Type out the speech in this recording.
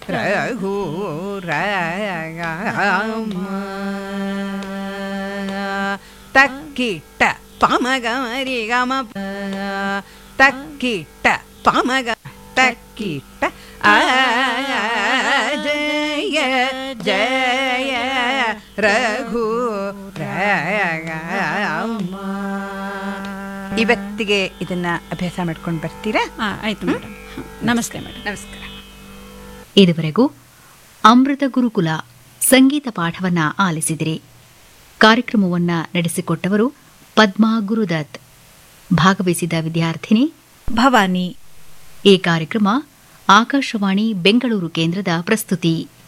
ರಘುರಾಮ ತಕ್ಕಿಟ್ಟ ಪಮಗಮರಿ ಗಮ ತಕ್ಕಿಟ್ಟ ಪಮಗ ತಕ್ಕಿಟ್ಟ ಆ ಜಯ ಜಯ ರಘು ರಾಮ ಇವತ್ತಿಗೆ ಇದನ್ನ ಅಭ್ಯಾಸ ಮಾಡ್ಕೊಂಡು ಬರ್ತೀರಾ ಆ, ಆಯ್ತು ಮೇಡಮ್ ನಮಸ್ತೆ ಮೇಡಮ್ ನಮಸ್ಕಾರ ಇದುವರೆಗೂ ಅಮೃತ ಗುರುಕುಲ ಸಂಗೀತ ಪಾಠವನ್ನ ಆಲಿಸಿದಿರಿ ಕಾರ್ಯಕ್ರಮವನ್ನ ನಡೆಸಿಕೊಟ್ಟವರು ಪದ್ಮಾ ಗುರುದತ್ ಭಾಗವಹಿಸಿದ ವಿದ್ಯಾರ್ಥಿನಿ ಭವಾನಿ ಈ ಕಾರ್ಯಕ್ರಮ ಆಕಾಶವಾಣಿ ಬೆಂಗಳೂರು ಕೇಂದ್ರದ ಪ್ರಸ್ತುತಿ